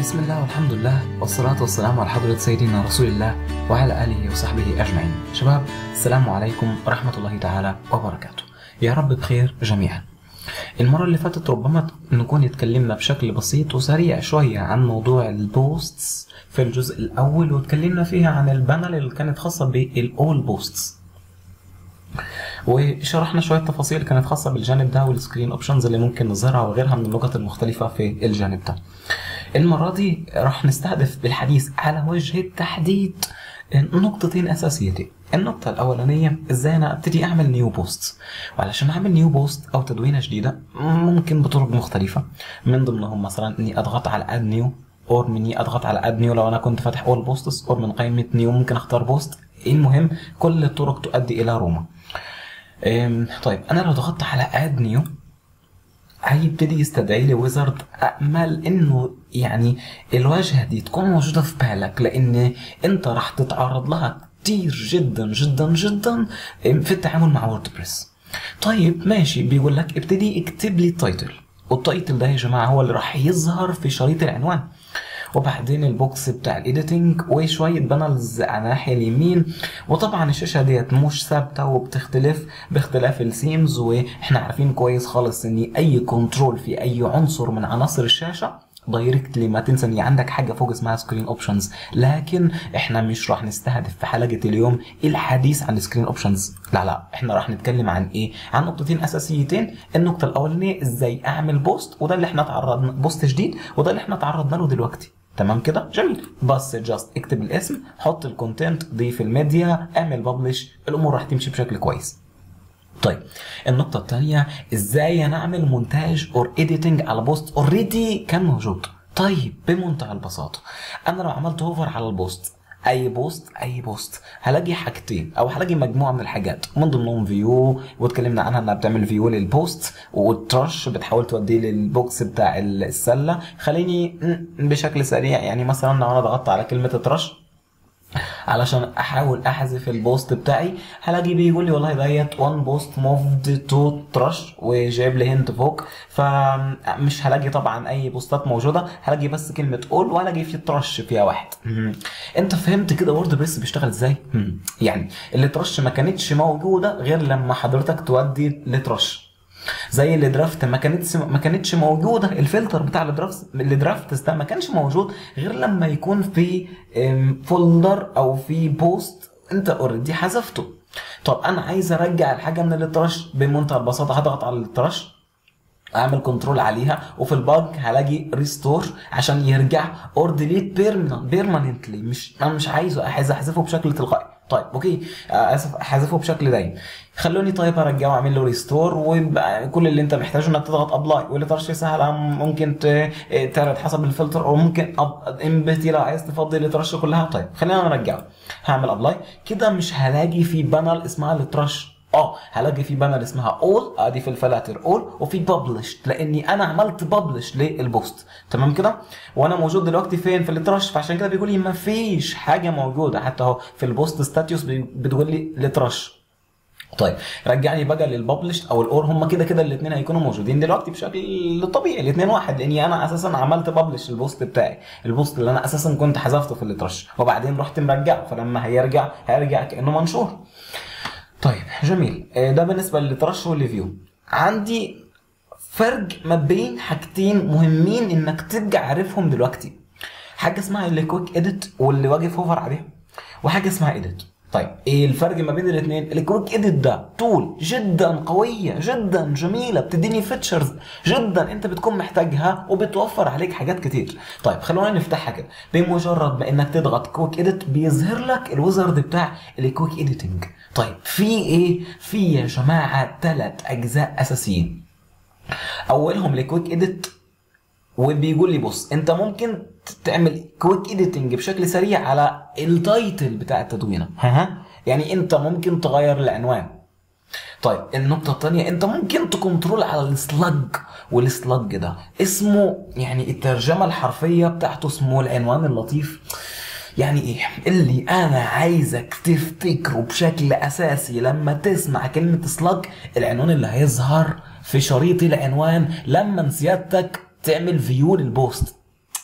بسم الله والحمد لله والصلاة والسلام على حضرة سيدنا رسول الله وعلى آله وصحبه أجمعين شباب السلام عليكم ورحمة الله تعالى وبركاته يا رب بخير جميعا المرة اللي فاتت ربما نكون اتكلمنا بشكل بسيط وسريع شوية عن موضوع البوستس في الجزء الأول واتكلمنا فيها عن البانل اللي كانت خاصة بالأول بوستس وشرحنا شوية تفاصيل كانت خاصة بالجانب ده والسكرين اوبشنز اللي ممكن نظهرها وغيرها من النقط المختلفة في الجانب ده. المرة دي راح نستهدف بالحديث على وجه التحديد نقطتين أساسيتين. النقطة الأولانية ازاي أنا أبتدي أعمل نيو بوست وعلشان أعمل نيو بوست أو تدوينة جديدة ممكن بطرق مختلفة من ضمنهم مثلا إني أضغط على اد نيو اور مني اضغط على اد نيو لو انا كنت فاتح اول بوستس اور من قائمه نيو ممكن اختار بوست المهم كل الطرق تؤدي الى روما أم، طيب انا لو ضغطت على اد نيو هيبتدي يستدعي لي ويزرد امل انه يعني الواجهه دي تكون موجوده في بالك لان انت راح تتعرض لها كتير جدا جدا جدا في التعامل مع ووردبريس طيب ماشي بيقول لك ابتدي اكتب لي التايتل والتايتل ده يا جماعه هو اللي راح يظهر في شريط العنوان وبعدين البوكس بتاع الايديتنج وشويه بانلز على الناحيه اليمين وطبعا الشاشه ديت مش ثابته وبتختلف باختلاف السيمز واحنا عارفين كويس خالص ان اي كنترول في اي عنصر من عناصر الشاشه دايركتلي ما تنسى ان عندك حاجه فوق اسمها سكرين اوبشنز لكن احنا مش راح نستهدف في حلقه اليوم الحديث عن سكرين اوبشنز لا لا احنا راح نتكلم عن ايه عن نقطتين اساسيتين النقطه الاولانيه ازاي اعمل بوست وده اللي احنا تعرضنا بوست جديد وده اللي احنا تعرضنا له دلوقتي تمام كده جميل بس جاست اكتب الاسم حط الكونتنت ضيف الميديا اعمل ببلش الامور راح تمشي بشكل كويس طيب النقطة الثانية ازاي انا اعمل مونتاج اور اديتنج على بوست اوريدي كان موجود طيب بمنتهى البساطة انا لو عملت اوفر على البوست اي بوست اي بوست هلاقي حاجتين او هلاقي مجموعه من الحاجات من ضمنهم فيو واتكلمنا عنها انها بتعمل فيو للبوست والترش بتحاول توديه للبوكس بتاع السله خليني بشكل سريع يعني مثلا لو انا ضغطت على كلمه ترش علشان احاول احذف البوست بتاعي هلاقي بيقول لي والله ديت وان بوست موفد تو ترش وجايب لي هنت فوق فمش هلاقي طبعا اي بوستات موجوده هلاقي بس كلمه اول وهلاقي في ترش فيها واحد مم. انت فهمت كده وورد بريس بيشتغل ازاي مم. يعني اللي ترش ما كانتش موجوده غير لما حضرتك تودي لترش زي اللي درافت ما كانتش ما كانتش موجوده الفلتر بتاع الدرافت الدرافت ده ما كانش موجود غير لما يكون في فولدر او في بوست انت اوريدي حذفته طب انا عايز ارجع الحاجه من الترش بمنتهى البساطه هضغط على الترش اعمل كنترول عليها وفي الباج هلاقي ريستور عشان يرجع اور ديليت بيرمننتلي مش انا مش عايزه عايز احذفه بشكل تلقائي طيب اوكي اسف احذفه بشكل دايم خلوني طيب ارجعه واعمل له ريستور وكل اللي انت محتاجه انك تضغط ابلاي واللي طرش سهل ممكن تعرض حسب الفلتر او ممكن امبتي لو عايز تفضي الترش كلها طيب خلينا نرجعه هعمل ابلاي كده مش هلاقي في بانل اسمها الترش اه هلاقي في بانر اسمها اول ادي في الفلاتر اول وفي ببلش لاني انا عملت ببلش للبوست تمام كده وانا موجود دلوقتي فين في الترش فعشان كده بيقول لي ما فيش حاجه موجوده حتى اهو في البوست ستاتيوس بتقول لي لترش طيب رجعني بقى للببلش او الاور هم كده كده الاثنين هيكونوا موجودين دلوقتي بشكل طبيعي الاثنين واحد لاني انا اساسا عملت ببلش البوست بتاعي البوست اللي انا اساسا كنت حذفته في الترش وبعدين رحت مرجعه فلما هيرجع هيرجع كانه منشور طيب جميل ده بالنسبه للترش والريفيو عندي فرق ما بين حاجتين مهمين انك تبقى عارفهم دلوقتي حاجه اسمها الكويك اديت واللي واقف اوفر عليها وحاجه اسمها اديت طيب ايه الفرق ما بين الاثنين الكويك اديت ده تول جدا قويه جدا جميله بتديني فيتشرز جدا انت بتكون محتاجها وبتوفر عليك حاجات كتير طيب خلونا نفتحها كده بمجرد ما انك تضغط كويك اديت بيظهر لك الويزرد بتاع الكويك اديتنج طيب في ايه في يا جماعه ثلاث اجزاء اساسيين اولهم الكويك اديت وبيقول لي بص انت ممكن تعمل كويك اديتنج بشكل سريع على التايتل بتاع التدوينه ها يعني انت ممكن تغير العنوان طيب النقطة الثانية انت ممكن تكنترول على السلاج والسلاج ده اسمه يعني الترجمة الحرفية بتاعته اسمه العنوان اللطيف يعني ايه اللي انا عايزك تفتكره بشكل اساسي لما تسمع كلمة سلاج العنوان اللي هيظهر في شريط العنوان لما سيادتك تعمل فيو للبوست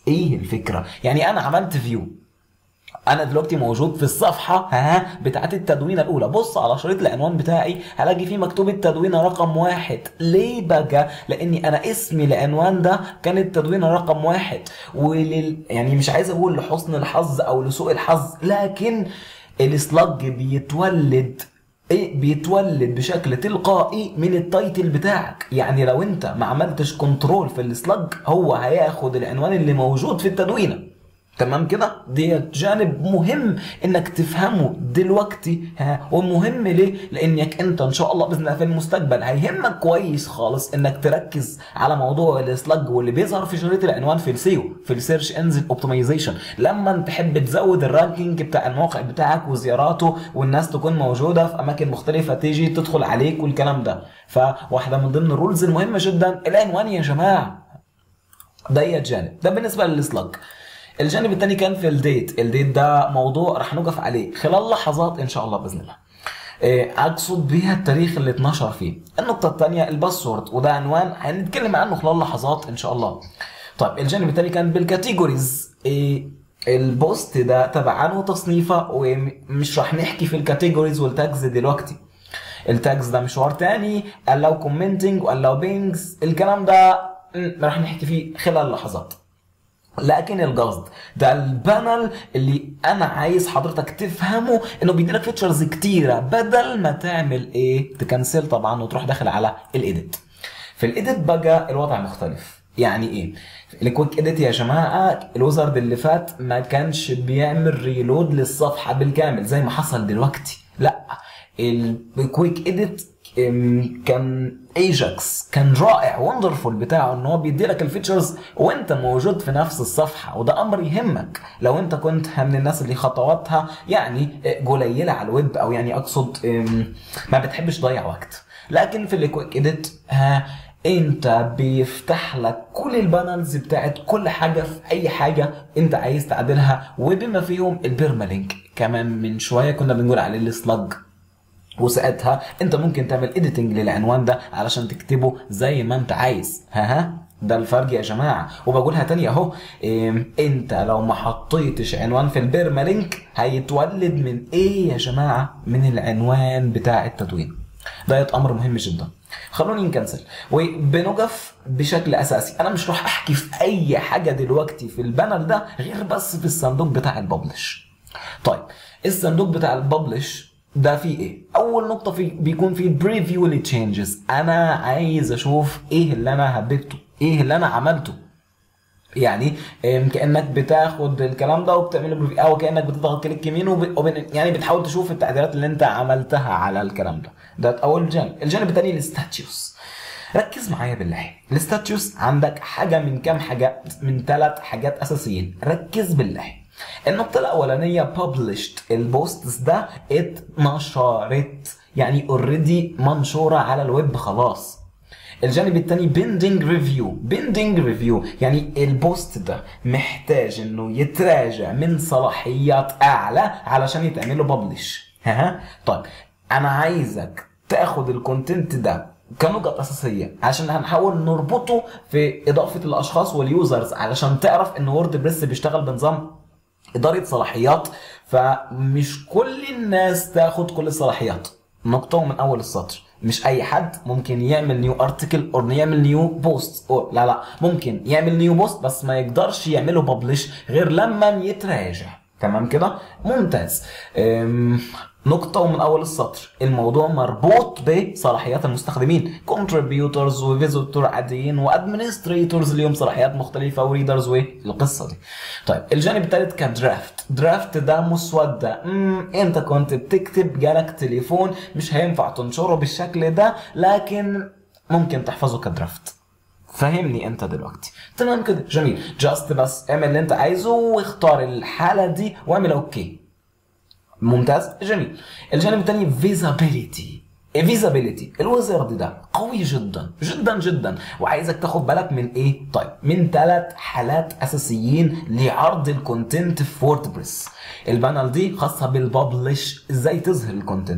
ايه الفكره يعني انا عملت فيو انا دلوقتي موجود في الصفحه ها بتاعت التدوينه الاولى بص على شريط العنوان بتاعي هلاقي فيه مكتوب التدوينه رقم واحد ليه بقى لاني انا اسمي العنوان ده كان التدوينه رقم واحد ولل يعني مش عايز اقول لحسن الحظ او لسوء الحظ لكن السلاج بيتولد ايه بيتولد بشكل تلقائي من التايتل بتاعك يعني لو انت ما عملتش كنترول في السلاج هو هياخد العنوان اللي موجود في التدوينه تمام كده دي جانب مهم انك تفهمه دلوقتي ها ومهم ليه لانك انت ان شاء الله باذن الله في المستقبل هيهمك كويس خالص انك تركز على موضوع السلاج واللي بيظهر في شريط العنوان في السيو في السيرش انزل اوبتمايزيشن لما تحب تزود الرانكينج بتاع الموقع بتاعك وزياراته والناس تكون موجوده في اماكن مختلفه تيجي تدخل عليك والكلام ده فواحده من ضمن الرولز المهمه جدا العنوان يا جماعه ده جانب ده بالنسبه للسلاج الجانب الثاني كان في الديت الديت ده موضوع رح نقف عليه خلال لحظات ان شاء الله باذن الله اقصد بيها التاريخ اللي اتنشر فيه النقطه الثانيه الباسورد وده عنوان هنتكلم عنه خلال لحظات ان شاء الله طيب الجانب الثاني كان بالكاتيجوريز البوست ده تبع عنه تصنيفه ومش رح نحكي في الكاتيجوريز والتاجز دلوقتي التاجز ده مشوار تاني allow commenting allow pings الكلام ده رح نحكي فيه خلال لحظات لكن القصد ده البانل اللي انا عايز حضرتك تفهمه انه بيديلك فيتشرز كتيره بدل ما تعمل ايه تكنسل طبعا وتروح داخل على الايديت في الايديت بقى الوضع مختلف يعني ايه الكويك اديت يا جماعه الوزرد اللي فات ما كانش بيعمل ريلود للصفحه بالكامل زي ما حصل دلوقتي لا الكويك اديت كان ايجاكس كان رائع وندرفول بتاعه ان هو بيدي لك الفيتشرز وانت موجود في نفس الصفحه وده امر يهمك لو انت كنت من الناس اللي خطواتها يعني قليله على الويب او يعني اقصد ما بتحبش تضيع وقت لكن في الكويك اديت ها انت بيفتح لك كل البانلز بتاعت كل حاجه في اي حاجه انت عايز تعدلها وبما فيهم البيرمالينك كمان من شويه كنا بنقول عليه السلاج وساعتها انت ممكن تعمل اديتنج للعنوان ده علشان تكتبه زي ما انت عايز ها ها ده الفرق يا جماعه وبقولها تاني اهو انت لو ما حطيتش عنوان في البيرمالينك هيتولد من ايه يا جماعه من العنوان بتاع التدوين ده امر مهم جدا خلوني نكنسل وبنقف بشكل اساسي انا مش راح احكي في اي حاجه دلوقتي في البانر ده غير بس في الصندوق بتاع الببلش طيب الصندوق بتاع الببلش ده فيه ايه؟ اول نقطه فيه بيكون فيه بريفيو للتشينجز انا عايز اشوف ايه اللي انا هبته ايه اللي انا عملته يعني كانك بتاخد الكلام ده وبتعمله بريفيو او كانك بتضغط كليك يمين وب... وب... يعني بتحاول تشوف التعديلات اللي انت عملتها على الكلام ده ده اول جانب الجانب الثاني الستاتيوس ركز معايا بالله الستاتيوس عندك حاجه من كام حاجه من ثلاث حاجات اساسيين ركز بالله النقطة الأولانية published البوستس ده اتنشرت يعني اوريدي منشورة على الويب خلاص الجانب الثاني بيندنج ريفيو بيندنج ريفيو يعني البوست ده محتاج انه يتراجع من صلاحيات اعلى علشان يتعمل له ببلش ها طيب انا عايزك تاخد الكونتنت ده كنقط اساسيه عشان هنحاول نربطه في اضافه الاشخاص واليوزرز علشان تعرف ان وورد بريس بيشتغل بنظام اداره صلاحيات فمش كل الناس تاخد كل الصلاحيات نقطه من اول السطر مش اي حد ممكن يعمل نيو ارتكل او يعمل نيو بوست أو لا لا ممكن يعمل نيو بوست بس ما يقدرش يعمله ببلش غير لما يتراجع تمام كده ممتاز نقطة ومن أول السطر الموضوع مربوط بصلاحيات المستخدمين كونتريبيوتورز وفيزيتور عاديين وادمنستريتورز ليهم صلاحيات مختلفة وريدرز والقصة دي طيب الجانب الثالث كدرافت درافت ده مسودة مم. انت كنت بتكتب جالك تليفون مش هينفع تنشره بالشكل ده لكن ممكن تحفظه كدرافت فهمني انت دلوقتي تمام كده جميل جاست بس اعمل اللي انت عايزه واختار الحالة دي واعمل اوكي ممتاز جميل الجانب الثاني فيزابيليتي فيزابيليتي الويزرد ده قوي جدا جدا جدا وعايزك تاخد بالك من ايه طيب من ثلاث حالات اساسيين لعرض الكونتنت في ووردبريس البانل دي خاصه بالببلش ازاي تظهر الكونتنت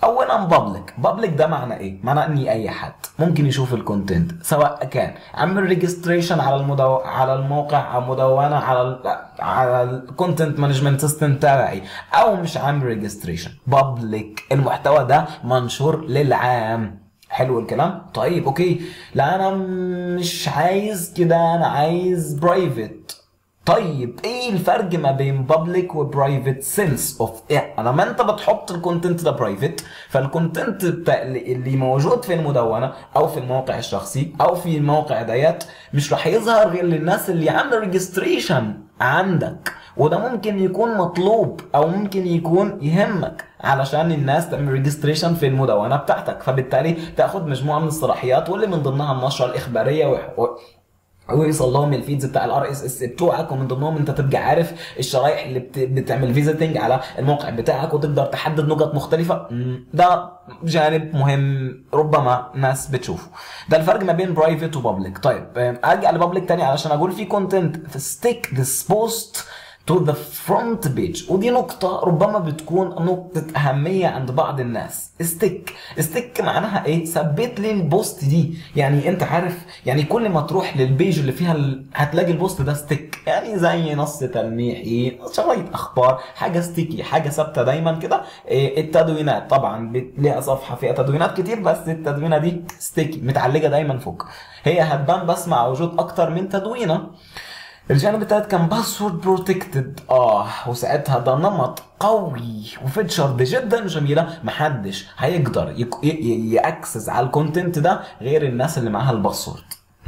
اولا بابليك بابليك ده معنى ايه معنى اني اي حد ممكن يشوف الكونتنت سواء كان عامل ريجستريشن على المدو... على الموقع او مدونه على ال... على الكونتنت مانجمنت سيستم تبعي او مش عامل ريجستريشن بابليك المحتوى ده منشور للعام حلو الكلام طيب اوكي لا انا مش عايز كده انا عايز برايفت طيب ايه الفرق ما بين بابليك وبرايفت سنس اوف ايه لما انت بتحط الكونتنت ده برايفت فالكونتنت بتاع اللي موجود في المدونه او في الموقع الشخصي او في الموقع ديت مش راح يظهر غير للناس اللي عامله ريجستريشن عندك وده ممكن يكون مطلوب او ممكن يكون يهمك علشان الناس تعمل ريجستريشن في المدونه بتاعتك فبالتالي تاخد مجموعه من الصلاحيات واللي من ضمنها النشره الاخباريه و... ويوصل لهم الفيدز بتاع الار اس اس بتوعك ومن ضمنهم انت تبقى عارف الشرايح اللي بت... بتعمل فيزيتنج على الموقع بتاعك وتقدر تحدد نقط مختلفه ده جانب مهم ربما ناس بتشوفه ده الفرق ما بين برايفت وبابليك طيب ارجع لبابليك تاني علشان اقول في كونتنت ستيك ذس بوست to the front page ودي نقطة ربما بتكون نقطة أهمية عند بعض الناس استك استك معناها إيه ثبت لي البوست دي يعني أنت عارف يعني كل ما تروح للبيج اللي فيها ال... هتلاقي البوست ده ستيك يعني زي نص تلميحي شرايط أخبار حاجة ستيكي حاجة ثابتة دايما كده إيه التدوينات طبعا ليها صفحة فيها تدوينات كتير بس التدوينة دي ستيكي متعلقة دايما فوق هي هتبان بس مع وجود أكتر من تدوينة الجانب التالت كان باسورد بروتكتد اه وساعتها ده نمط قوي وفيتشر دي جدا جميله محدش هيقدر يك... ي... ياكسس على الكونتنت ده غير الناس اللي معاها الباسورد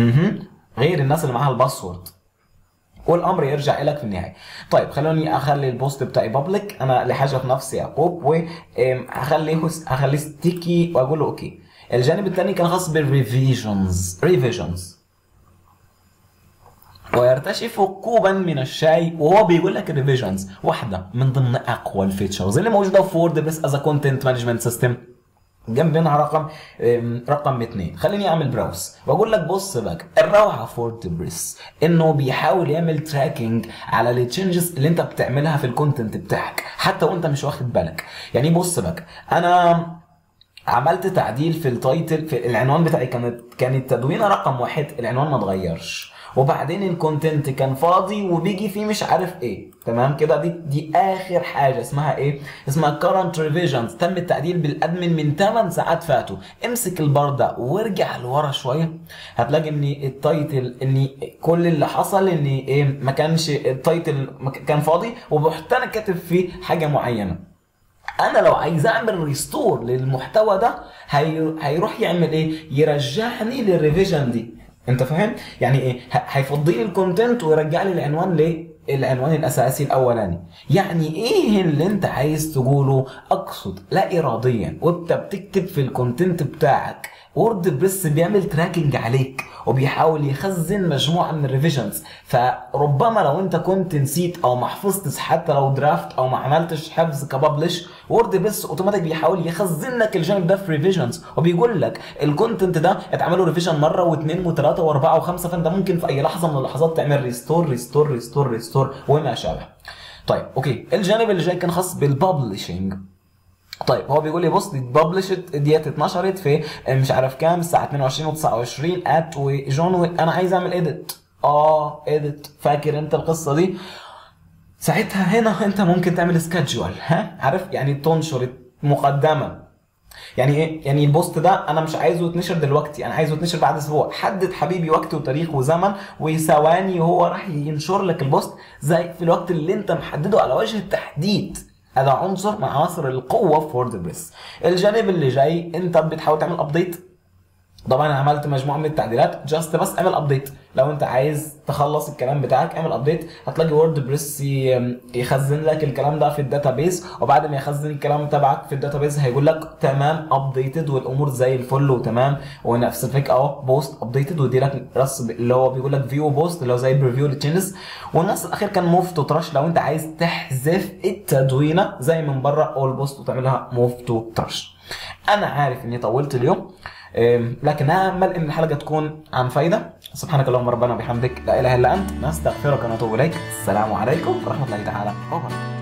غير الناس اللي معاها الباسورد والامر يرجع لك في النهايه طيب خلوني اخلي البوست بتاعي بابليك انا لحاجه في نفسي يعقوب وهخليه هخليه ستيكي واقول له اوكي الجانب الثاني كان خاص بالريفيجنز ريفيجنز ويرتشف كوبا من الشاي وهو بيقول لك الريفيجنز واحده من ضمن اقوى الفيتشرز اللي موجوده في وورد بريس از كونتنت مانجمنت سيستم جنبنا رقم رقم اثنين خليني اعمل براوس واقول لك بص بقى الروعه في وورد بريس انه بيحاول يعمل تراكنج على التشنجز اللي انت بتعملها في الكونتنت بتاعك حتى وانت مش واخد بالك يعني بص بقى انا عملت تعديل في التايتل في العنوان بتاعي كانت كانت تدوينه رقم واحد العنوان ما اتغيرش وبعدين الكونتنت كان فاضي وبيجي فيه مش عارف ايه تمام كده دي دي اخر حاجه اسمها ايه اسمها current revisions تم التعديل بالادمن من 8 ساعات فاتوا امسك البار ده وارجع لورا شويه هتلاقي ان التايتل ان كل اللي حصل ان ايه ما كانش التايتل كان فاضي ورحت انا كاتب فيه حاجه معينه انا لو عايز اعمل ريستور للمحتوى ده هي... هيروح يعمل ايه يرجعني للريفيجن دي انت فاهم يعني ايه هيفضي لي الكونتنت ويرجع لي العنوان ليه العنوان الاساسي الاولاني يعني ايه اللي انت عايز تقوله اقصد لا اراديا وانت بتكتب في الكونتنت بتاعك وورد بريس بيعمل تراكنج عليك وبيحاول يخزن مجموعه من الريفيجنز فربما لو انت كنت نسيت او ما حفظتش حتى لو درافت او ما عملتش حفظ كببلش وورد بريس اوتوماتيك بيحاول يخزن لك الجانب ده في ريفيجنز وبيقول لك الكونتنت ده اتعمل له ريفيجن مره واثنين وثلاثه واربعه وخمسه فانت ممكن في اي لحظه من اللحظات تعمل ريستور ريستور ريستور ريستور وما شابه طيب اوكي الجانب اللي جاي كان خاص بالببلشنج طيب هو بيقول لي بص دي اتببلشت ديت اتنشرت في مش عارف كام الساعه 22 و29 ات وجون و... انا عايز اعمل اديت اه اديت فاكر انت القصه دي ساعتها هنا انت ممكن تعمل سكادجول ها عارف يعني تنشر مقدما يعني ايه يعني البوست ده انا مش عايزه يتنشر دلوقتي انا عايزه يتنشر بعد اسبوع حدد حبيبي وقت وتاريخ وزمن وثواني وهو راح ينشر لك البوست زي في الوقت اللي انت محدده على وجه التحديد هذا عنصر من عناصر القوه في ووردبريس الجانب اللي جاي انت بتحاول تعمل ابديت طبعا انا عملت مجموعه من التعديلات جاست بس اعمل ابديت لو انت عايز تخلص الكلام بتاعك اعمل ابديت هتلاقي وورد بريس يخزن لك الكلام ده في الداتابيز وبعد ما يخزن الكلام تبعك في الداتابيز هيقول لك تمام ابديتد والامور زي الفل وتمام ونفس الفكره اهو بوست ابديتد ويدي لك رص اللي هو بيقول لك فيو بوست اللي هو زي بريفيو للتشينجز والنص الاخير كان موف تو تراش لو انت عايز تحذف التدوينه زي من بره اول بوست وتعملها موف تو تراش انا عارف اني طولت اليوم لكن امل ان الحلقه تكون عن فايده سبحانك اللهم ربنا وبحمدك لا اله الا انت نستغفرك ونتوب اليك السلام عليكم ورحمه الله تعالى وبركاته